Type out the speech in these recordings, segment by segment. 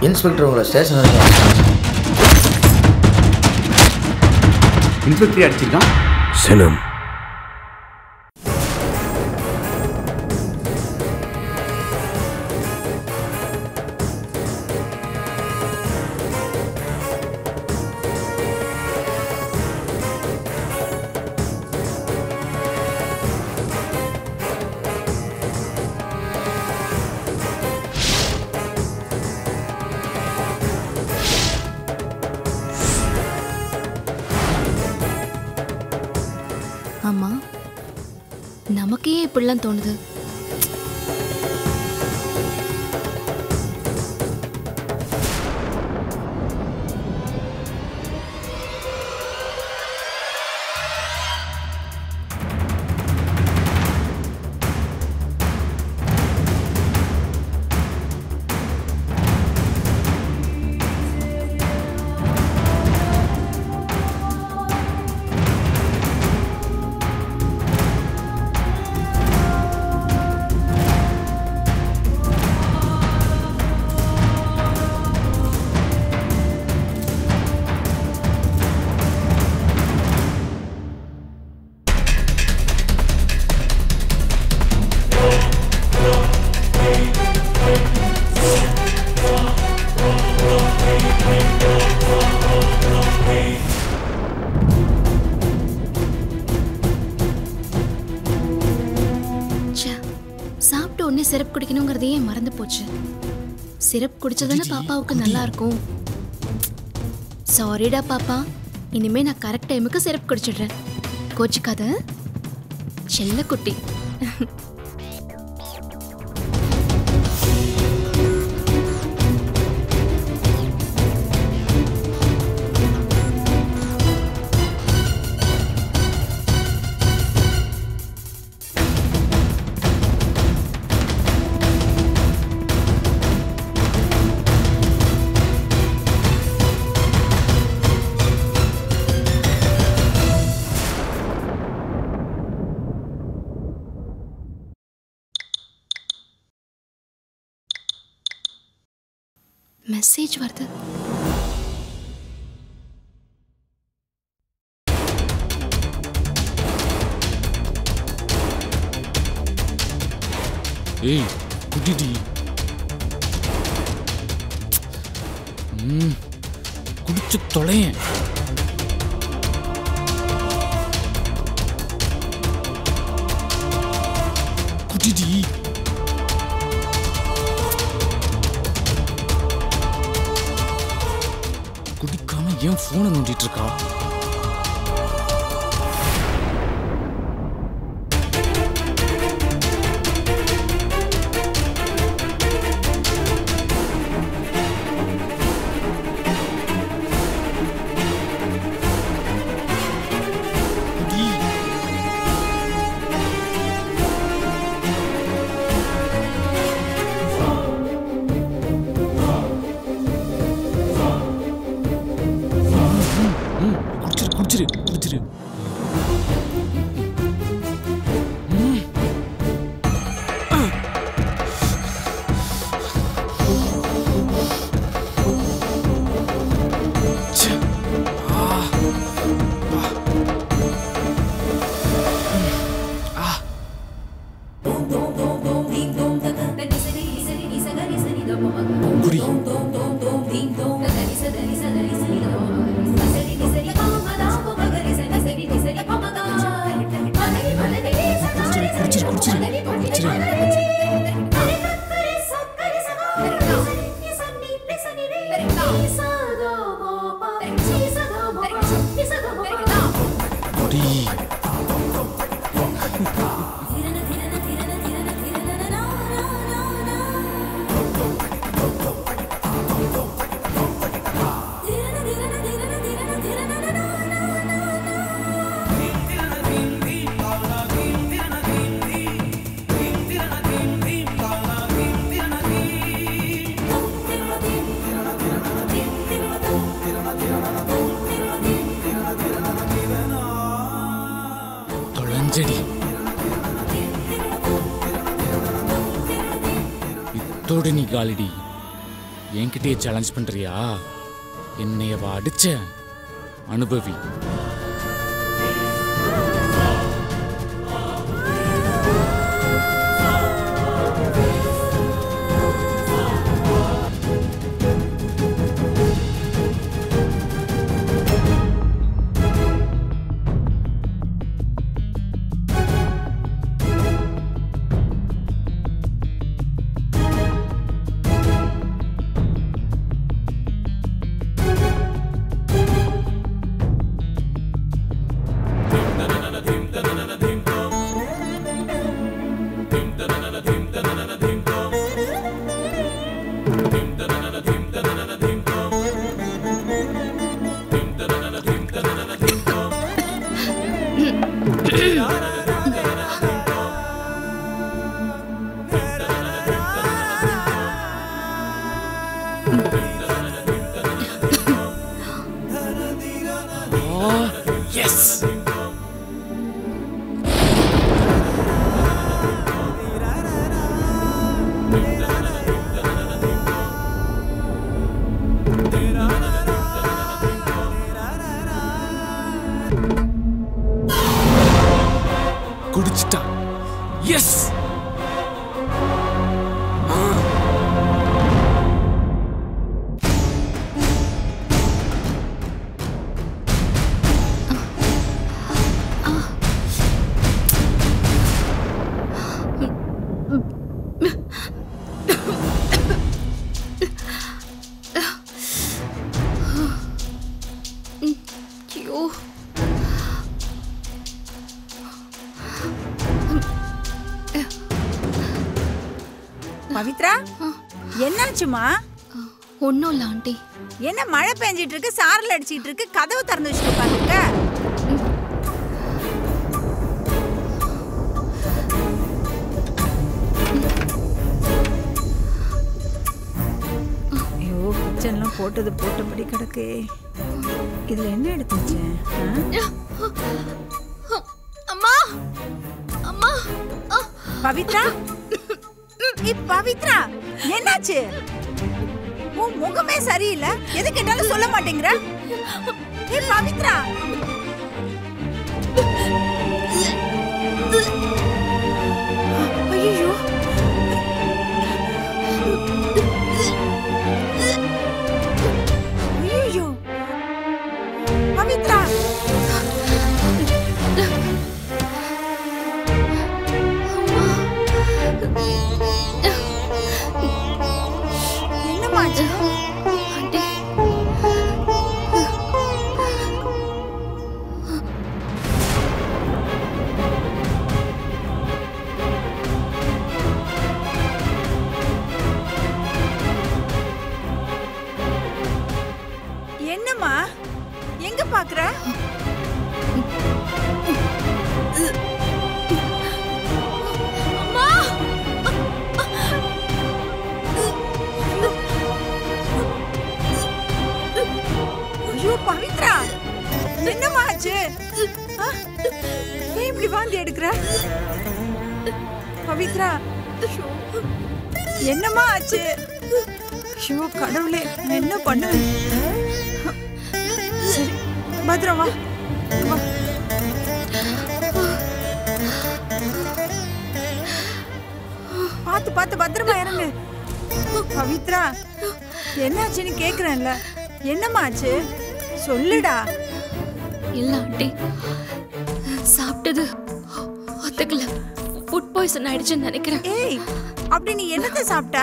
Inspector உங்களை station வரைக்கும் வர சொன்னாங்க. இன்ஸ்பெக்டர் அடிச்சிருக்கான் சினம் ஆமா நமக்கு ஏன் இப்படிலாம் தோணுது ச்சே, சாப்பிட்ட உடனே சிரப் குடிக்கணுங்கிறதே மறந்து போச்சு சிரப் குடிச்சதானே பாப்பாவுக்கு நல்லா இருக்கும் சாரிடா பாப்பா இனிமே நான் கரெக்ட் டைமுக்கு சிரப் குடிச்சிடுறேன் கோச்சிக்காத செல்ல குட்டி மெசேஜ் வருது ஏய் குடிடி ம் குடிச்சு தொலையேன் குடிடி குடிக்காம ஏன் போனை நோண்டிட்டு இருக்கா குடி ம், குடிச்சிரு குடிச்சிரு குடிச்சிரு ம். ஆ. ச்சே. ஆ. ஆ. ஆ. குடி குடிச்சிரு குடிச்சிரு குடிச்சிரு குடிச்சிரு குடி தொலைஞ்சடி இத்தோடு நீ காலிடி என்கிட்டயே சேலஞ்ச் பண்றியா என்னையவா அடிச்ச அனுபவி எஸ் குடிச்சிட்டா எஸ் ஐயோ பவித்ரா என்னாச்சுமா ஒன்றும் இல்லை ஆண்டி என்ன மழை பெஞ்சிட்டு இருக்கு சாரல் அடிச்சிட்டு இருக்கு கதவு திறந்து வச்சுட்டு உட்காந்துருக்க ஐயோ கிச்சன்லாம் போட்டது போட்டபடி கிடக்கு இதுல என்ன எடுத்து வச்சேன் ஆ? அம்மா அம்மா ஆ, பவித்ரா ஏய், பவித்ரா என்னாச்சு உன் முகமே சரியில்லை எது கேட்டாலும் சொல்ல மாட்டேங்கிற ஏய் பவித்ரா ஐயோ ஐயோ பவித்ரா என்னமாச்சு ஆண்டி என்னம்மா எங்க பாக்குற அம்மா ஐயோ பவித்ரா என்னம்மா ஆச்சு ஆ? ஏன் இப்படி வாந்தி எடுக்கிற பவித்ரா ஐயோ, என்னம்மா ஆச்சு ஐயோ கடவுளே நான் என்ன பண்ணுவேன் சரி பத்திரம் வா வா. பார்த்து பார்த்து பத்திரமா இறங்கு பவித்ரா என்னாச்சுன்னு கேக்குறேன்ல என்னம்மா ஆச்சு சொல்லுடா இல்லை ஆண்டி சாப்பிட்டது ஒத்துக்கல ஃபுட் பாய்சன் ஆயிடுச்சுன்னு நினைக்கிறேன் ஏய் அப்படி நீ என்னத்த சாப்பிட்ட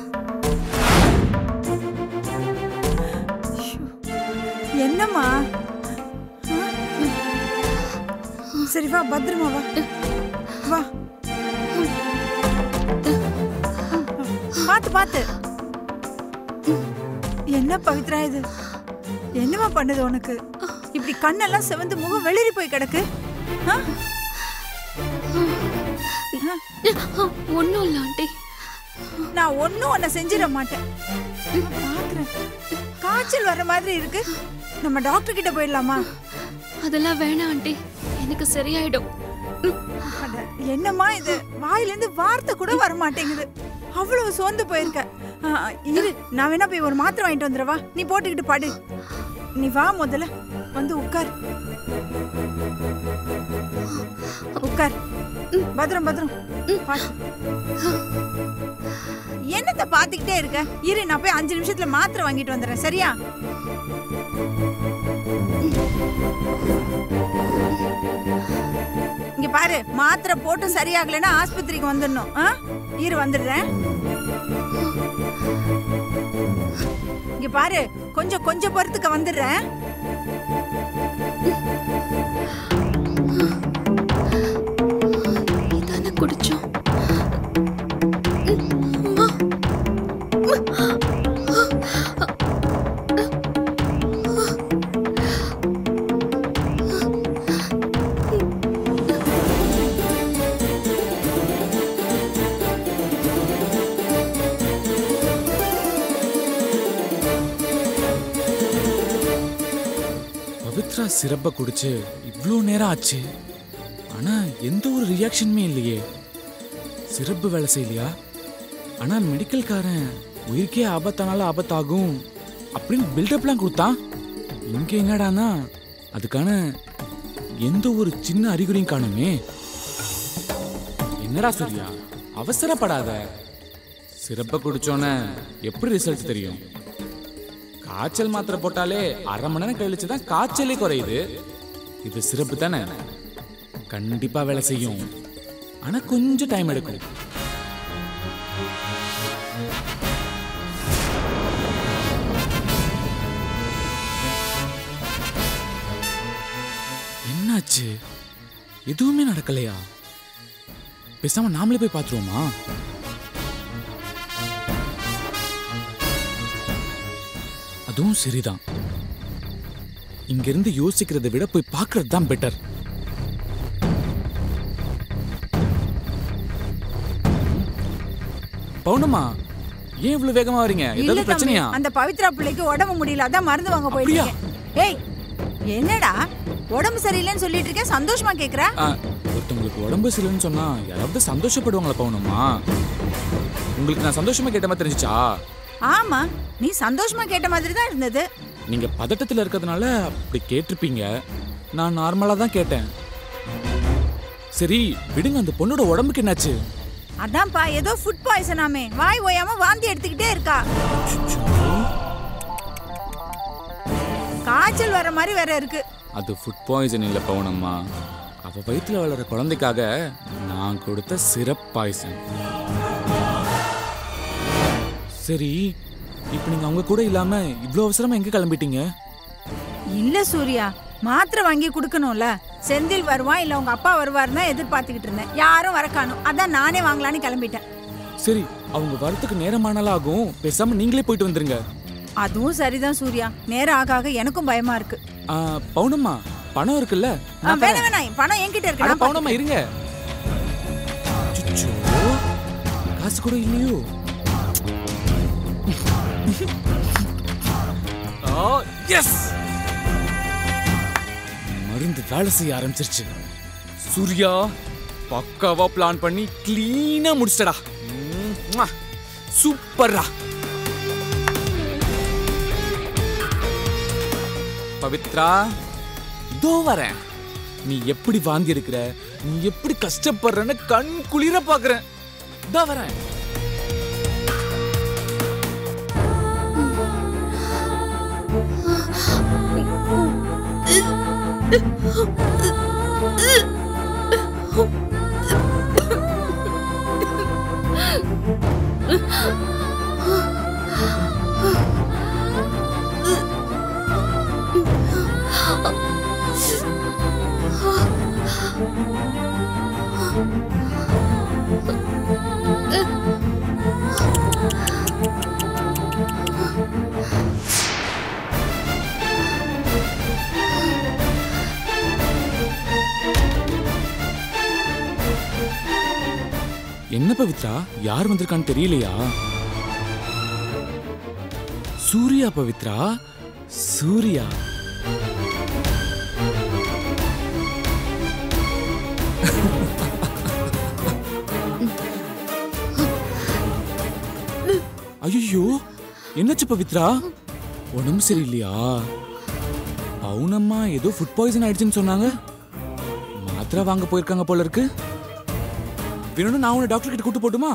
ஐயோ, என்னம்மா ஆ? சரி வா பத்திரமா வா வா பாத்து பாத்து என்ன பவித்ரா இது என்னம்மா பண்ணுது உனக்கு இப்படி கண்ணெல்லாம் சிவந்து முகம் வெளிரி போய் கிடக்கு ஆ? ஒன்றும் இல்லை ஆண்டி நான் ஒன்னும் உன்னை செஞ்சிட மாட்டேன் பாக்குறேன் காய்ச்சல் வர்ற மாதிரி இருக்கு நம்ம டாக்டர் கிட்ட போயிடலாமா அதெல்லாம் வேணாம் ஆண்டி எனக்கு சரியாயிடும் அட, என்னம்மா இது வாயில இருந்து வார்த்தை கூட வர மாட்டேங்குது அவ்வளவு சோர்ந்து போயிருக்க ஆ, இரு நான் வேணா போய் ஒரு மாத்திரை வாங்கிட்டு வந்துடுவா நீ போட்டுக்கிட்டு படு நீ வா முதல்ல வந்து உட்கார் உட்கார் பத்திரம் பத்திரம் பாத்து. என்னத்த பாத்துக்கிட்டே இருக்க இரு நான் போய் அஞ்சு நிமிஷத்துல மாத்திரை வாங்கிட்டு வந்துடுறேன் சரியா இங்க பாரு மாத்திரை போட்டு சரியாகலைன்னா ஆஸ்பத்திரிக்கு வந்துடணும் ஆ? இரு வந்துடுறேன் இங்க பாரு கொஞ்சம் கொஞ்சம் பொறுத்துக்க வந்துடுறேன் இதானே குடிச்சோம் பவித்ரா சிறப்பை குடிச்சு இவ்வளோ நேரம் ஆச்சு ஆனா எந்த ஒரு ரியாக்ஷனுமே இல்லையே சிறப்பு வேலை செய்யலையா ஆனா மெடிக்கல்காரன் உயிருக்கே ஆபத்தானால ஆபத்தாகும் அப்படின்னு பில்டப்லாம் கொடுத்தான் இங்க என்னடானா அதுக்கான எந்த ஒரு சின்ன அறிகுறியும் காணுமே என்னடா சூர்யா அவசரப்படாத சிறப்பை குடிச்சோன்னே எப்படி ரிசல்ட் தெரியும் காய்ச்சல் மாத்திரை போட்டாலே அரை மணி நேரம் கழிச்சு தான் காய்ச்சலே குறையுது இது சிறப்பு தானே கண்டிப்பா வேலை செய்யும் ஆனா கொஞ்சம் டைம் எடுக்கும் என்னாச்சு எதுவுமே நடக்கலையா பேசாம நாமளே போய் பார்த்துருவோமா அதுவும் சரிதான் இங்கிருந்து யோசிக்கிறதை விட போய் பார்க்கறது தான் பெட்டர் பவுனம்மா ஏன் இவ்வளவு வேகமா வரீங்க இல்ல ஏதாவது தம்பி பிரச்சனையா அந்த பவித்ரா பிள்ளைக்கு உடம்பு முடியல அதான் மருந்து வாங்க போயிருக்கேன் ஏய் என்னடா உடம்பு சரியில்லைன்னு சொல்லிட்டு இருக்கேன் சந்தோஷமா கேக்குற ஆ, ஒருத்தவங்களுக்கு உடம்பு சரியில்லைன்னு சொன்னா யாராவது சந்தோஷப்படுவாங்களா பவுனம்மா உங்களுக்கு நான் சந்தோஷமா கேட்ட மாதிரி தெரிஞ்சுச்சா ஆமா நீ சந்தோஷமா கேட்ட மாதிரி தான் இருந்தது நீங்க பதட்டத்துல இருக்கிறதுனால அப்படி கேட்டிருப்பீங்க நான் நார்மலா தான் கேட்டேன் சரி விடுங்க அந்த பொண்ணோட உடம்புக்கு என்னாச்சு அதான்ப்பா ஏதோ ஃபுட் பாய்சனாமே வாய் ஓயாம வாந்தி எடுத்துக்கிட்டே இருக்கா காய்ச்சல் வர மாதிரி வேற இருக்கு அது ஃபுட் பாய்சன் இல்லை பவுனம்மா அவ வயித்துல வளர குழந்தைக்காக நான் கொடுத்த சிரப் பாய்சன் சரி இப்போ நீங்க அவங்க கூட இல்லாம இவ்வளோ அவசரமா எங்க கிளம்பிட்டீங்க இல்ல சூர்யா மாத்திரை வாங்கி கொடுக்கணும்ல செந்தில் வருவான் இல்ல உங்க அப்பா வருவாருன்னு எதிர்பார்த்துக்கிட்டு இருந்தேன் யாரும் வர காணும் அதான் நானே வாங்கலான்னு கிளம்பிட்டேன் சரி அவங்க வரத்துக்கு நேரமானாலும் ஆகும் பேசாம நீங்களே போயிட்டு வந்துருங்க அதுவும் சரிதான் சூர்யா நேரம் ஆக ஆக எனக்கும் பயமா இருக்கு ஆ, பவுனம்மா பணம் இருக்குல்ல ஆ, நான் வேணாம் தரேன். வேணாம் பணம் என்கிட்ட இருக்கு அட நான் பவுனம்மா இருங்க அச்சச்சோ, காசு கூட இல்லையோ எஸ் மருந்து வேலை செய்ய ஆரம்பிச்சிருச்சு சூர்யா பக்காவா பிளான் பண்ணி கிளீனா முடிச்சிட்டடா ம், ம்வா. சூப்பர்ரா பவித்ரா இதோ வரேன் நீ எப்படி வாந்தி இருக்கிற நீ எப்படி கஷ்டப்படுறன்னு கண் குளிர பாக்குறேன் இதோ வரேன் என்ன பவித்ரா யார் வந்திருக்கான்னு தெரியலையா சூர்யா பவித்ரா சூர்யா ஐயோ என்னாச்சு பவித்ரா உடம்பு சரியில்லையா பவுனம்மா ஏதோ ஃபுட் பாய்சன் ஆயிடுச்சுன்னு சொன்னாங்க மாத்திரை வாங்க போயிருக்காங்க போல இருக்கு வேணும்னா நான் உன்னை டாக்டர் கிட்ட கூட்டு போட்டுமா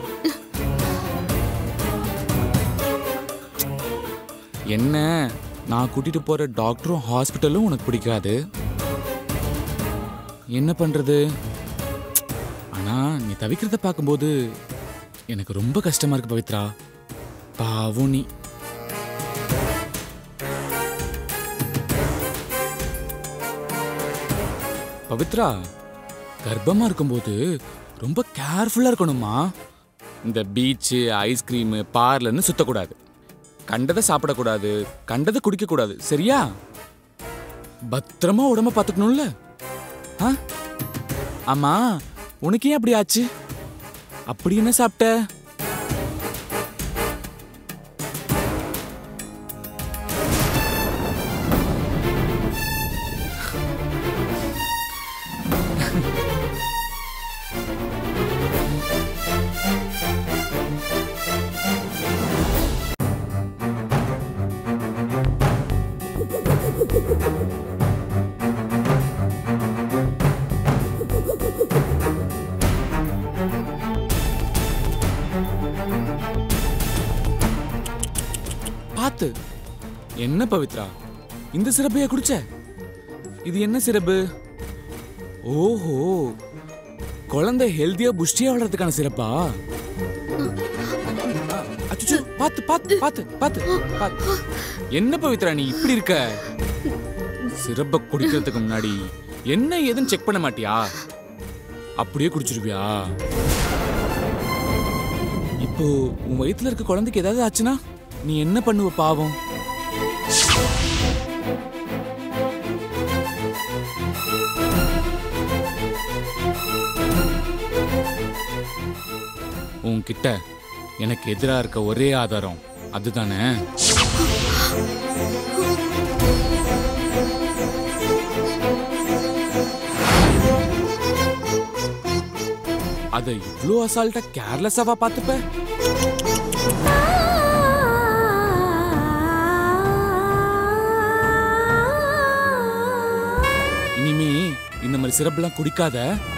என்ன நான் கூட்டிட்டு போற டாக்டரும் ஹாஸ்பிட்டலும் உனக்கு பிடிக்காது என்ன பண்றது ஆனா நீ தவிக்கிறத பார்க்கும்போது எனக்கு ரொம்ப கஷ்டமா இருக்கு பவித்ரா பாவம் நீ பவித்ரா கர்ப்பமா இருக்கும்போது ரொம்ப கேர்ஃபுல்லா இருக்கணுமா இந்த பீச்சு ஐஸ்கிரீமு பார்லர்னு சுத்தக்கூடாது கண்டதை சாப்பிடக்கூடாது கண்டதை குடிக்கக்கூடாது சரியா பத்திரமா உடம்ப பார்த்துக்கணும்ல ஆ ஆமா உனக்கு ஏன் அப்படி ஆச்சு அப்படி என்ன சாப்பிட்ட பார்த்து என்ன பவித்ரா இந்த சிறப்பையா குடிச்ச இது என்ன சிறப்பு ஓஹோ குழந்தை ஹெல்தியா புஷ்டியா வளர்றதுக்கான சிறப்பா அச்சோ பார்த்து பார்த்து பார்த்து பார்த்து பார்த்து என்ன பவித்ரா நீ இப்படி இருக்க சிறப்பை குடிக்கிறதுக்கு முன்னாடி என்ன ஏதுன்னு செக் பண்ண மாட்டியா அப்படியே குடிச்சிருவியா இப்போ உன் வயித்துல இருக்க குழந்தைக்கு ஏதாவது ஆச்சுன்னா நீ என்ன பண்ணுவ பாவம் உன்கிட்ட எனக்கு எதிரா இருக்க ஒரே ஆதாரம் அதுதானே அதை இவ்ளோ அசால்ட்டா கேர்லெஸ்ஸாவா பார்த்துப்ப இனிமே இந்த மாதிரி சிறப்புலாம் குடிக்காத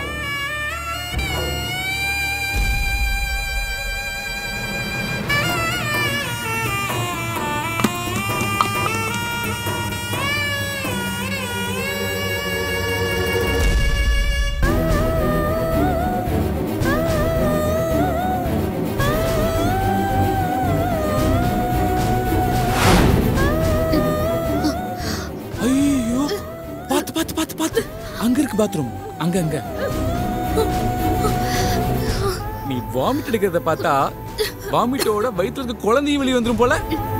ஐயோ பாத்து பாத்து பாத்து பாத்து அங்க இருக்கு பாத்ரூம் அங்க அங்க நீ வாமிட் எடுக்கிறத பார்த்தா வாமிட்டோட வயித்துல இருந்து குழந்தையும் வெளியே வந்துரும் போல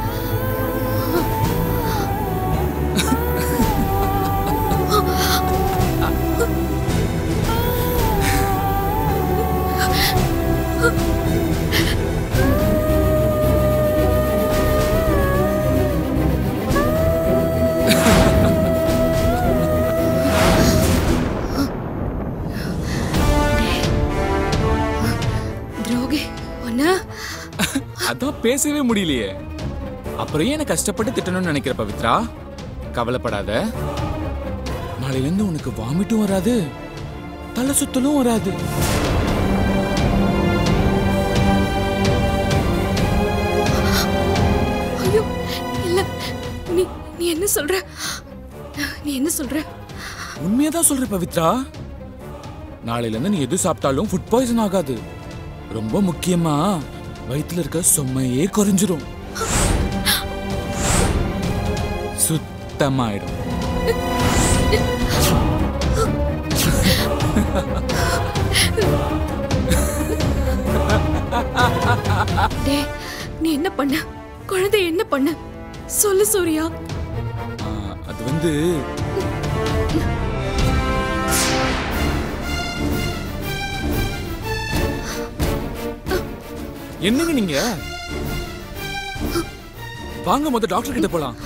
துரோகி ஒன்னா அதான் பேசவே முடியலையே அப்புறம் ஏன் என்னை கஷ்டப்பட்டு திட்டணும்னு நினைக்கிற பவித்ரா கவலைப்படாத நாளையில இருந்து உனக்கு வாமிட்டும் வராது தலை சுத்தலும் வராது ஐயோ இல்ல நீ நீ என்ன சொல்ற நீ என்ன சொல்ற உண்மையதான் சொல்ற பவித்ரா நாளையில இருந்து நீ எது சாப்பிட்டாலும் ஃபுட் பாய்சன் ஆகாது ரொம்ப முக்கியமா வயித்துல இருக்க சொம்மையே குறைஞ்சிரும் சுத்தமாயிடும் டேய் நீ என்ன பண்ண குழந்தை என்ன பண்ண சொல்லு சூர்யா ஆ, அது வந்து என்னங்க நீங்க வாங்க முத டாக்டர் கிட்ட போலாம்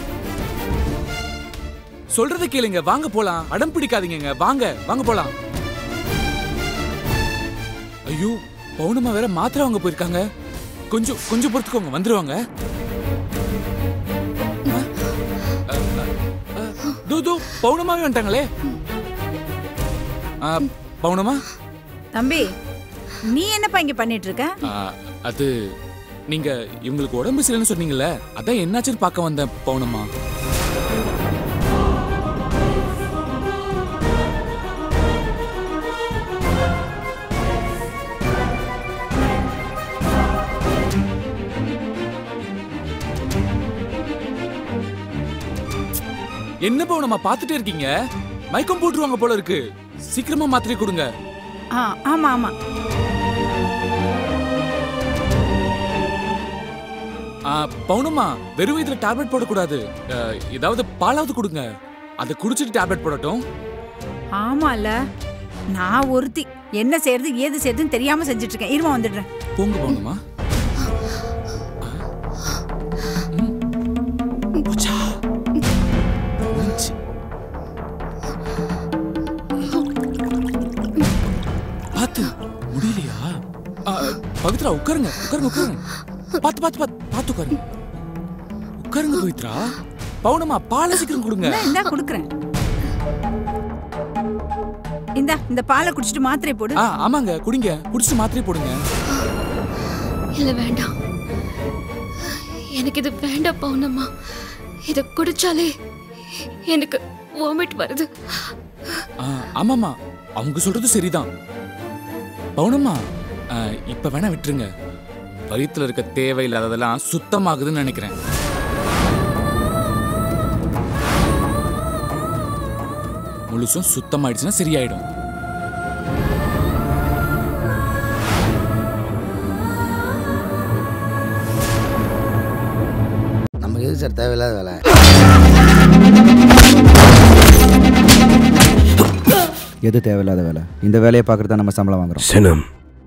சொல்றத கேளுங்க வாங்க போலாம் அடம் பிடிக்காதீங்க வாங்க வாங்க போலாம் ஐயோ பவுனம்மா வேற மாத்திரை வாங்க போயிருக்காங்க கொஞ்சம் கொஞ்சம் பொறுத்துக்கோங்க வந்துருவாங்க ஆ, ஆ, ஆ, ஆ, தோ தோ பவுனமாவே வந்துட்டாங்களே ஆ, பவுனமா தம்பி நீ என்னப்பா இங்க பண்ணிட்டு இருக்க ஆ, அது நீங்க இவங்களுக்கு உடம்பு சரியில்லைன்னு சொன்னீங்கல்ல அதான் என்னாச்சுன்னு பார்க்க வந்தேன் பவுனம்மா என்ன பவுனம்மா பார்த்துட்டே இருக்கீங்க மயக்கம் போட்டுருவாங்க போல இருக்கு சீக்கிரமா மாத்திரை கொடுங்க ஆ ஆமா ஆமா ஆ, பவுனம்மா வெறும் வயிற்றுல டேப்லெட் போடக்கூடாது ஆ, ஏதாவது பாலாவது கொடுங்க அதை குடிச்சிட்டு டேப்லெட் போடட்டும் ஆமால நான் ஒருத்தி என்ன செய்யறது ஏது செய்யறதுன்னு தெரியாம செஞ்சுட்டு இருக்கேன் இருமா வந்துடுறேன் போங்க பவுனம்மா ம். போச்சா? முடிஞ்சுச்சு. பாத்து முடியலையா ஆ, பவித்ரா உட்காருங்க உட்காருங்க உட்காருங்க பாத்து பாத்து பாத்து பாத்து உட்காருங்க உட்காருங்க பவித்ரா பவுனம்மா பாலை சீக்கிரம் கொடுங்க இந்தா, இந்தா குடுக்குறேன் இந்தா இந்த பாலை குடிச்சிட்டு மாத்திரை போடு ஆ ஆமாங்க குடிங்க குடிச்சிட்டு மாத்திரை போடுங்க இல்ல வேண்டாம் எனக்கு இது வேண்டாம் பவுனம்மா இத குடிச்சாலே எனக்கு வாமிட் வருது ஆ, ஆமாம்மா அவங்க சொல்றது சரிதான் பவுனம்மா ஆ, இப்ப வேணா விட்டுருங்க வயித்துல இருக்க தேவையில்லாததெல்லாம் சுத்தமாகுதுன்னு நினைக்கிறேன் முழுசும் சுத்தமாயிடுச்சுன்னா சரியாயிடும் நமக்கு எது சார் தேவையில்லாத வேலை எது தேவையில்லாத வேலை இந்த வேலையை பார்க்குறது தான் நம்ம சம்பளம் வாங்குறோம் சினம்